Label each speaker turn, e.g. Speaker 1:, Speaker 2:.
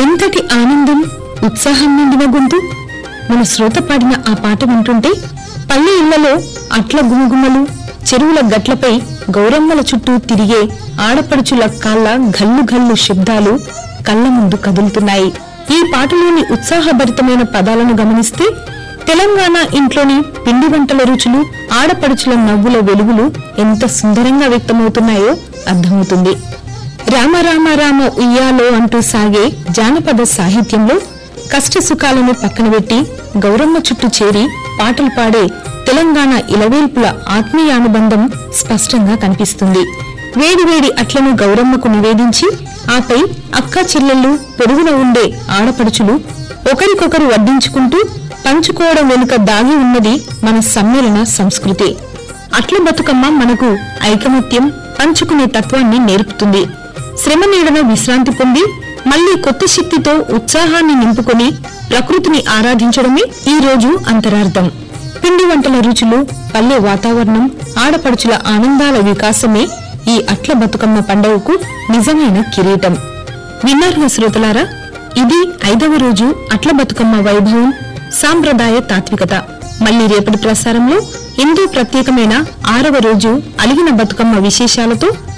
Speaker 1: ఎంతటి ఆనందం ఉత్సాహం నిండిన గొంతు మన శ్రోత పాడిన ఆ పాట వింటుంటే పల్లె ఇళ్లలో అట్ల గుమగుమలు చెరువుల గట్లపై గౌరమ్మల చుట్టూ తిరిగే ఆడపడుచుల కాళ్ళ గల్లు గల్లు శబ్దాలు కళ్ళ ముందు కదులుతున్నాయి ఈ పాటలోని ఉత్సాహభరితమైన పదాలను గమనిస్తే తెలంగాణ ఇంట్లోని పిండి వంటల రుచులు ఆడపడుచుల నవ్వుల వెలుగులు ఎంత సుందరంగా వ్యక్తమవుతున్నాయో అర్థమవుతుంది రామ రామ రామ ఉయ్యాలో అంటూ సాగే జానపద సాహిత్యంలో కష్ట సుఖాలను పక్కన పెట్టి గౌరమ్మ చుట్టూ చేరి పాటలు పాడే తెలంగాణ ఇలవేల్పుల ఆత్మీయానుబంధం స్పష్టంగా కనిపిస్తుంది వేడి వేడి అట్లను గౌరమ్మకు నివేదించి ఆపై అక్క చెల్లెళ్ళు పొరుగున ఉండే ఆడపడుచులు ఒకరికొకరు వడ్డించుకుంటూ పంచుకోవడం వెనుక దాగి ఉన్నది మన సమ్మేళన సంస్కృతి అట్ల బతుకమ్మ మనకు ఐకమత్యం పంచుకునే తత్వాన్ని నేర్పుతుంది శ్రమ నీడన విశ్రాంతి పొంది మళ్లీ కొత్త శక్తితో ఉత్సాహాన్ని నింపుకొని ప్రకృతిని ఆరాధించడమే ఈ రోజు అంతరార్థం పిండి వంటల రుచులు పల్లె వాతావరణం ఆడపడుచుల ఆనందాల వికాసమే ఈ అట్ల బతుకమ్మ పండుగకు నిజమైన కిరీటం విన్నారుగా శ్రోతలారా ఇది ఐదవ రోజు అట్ల బతుకమ్మ వైభవం సాంప్రదాయ తాత్వికత మళ్లీ రేపటి ప్రసారంలో ఎంతో ప్రత్యేకమైన ఆరవ రోజు అలిగిన బతుకమ్మ విశేషాలతో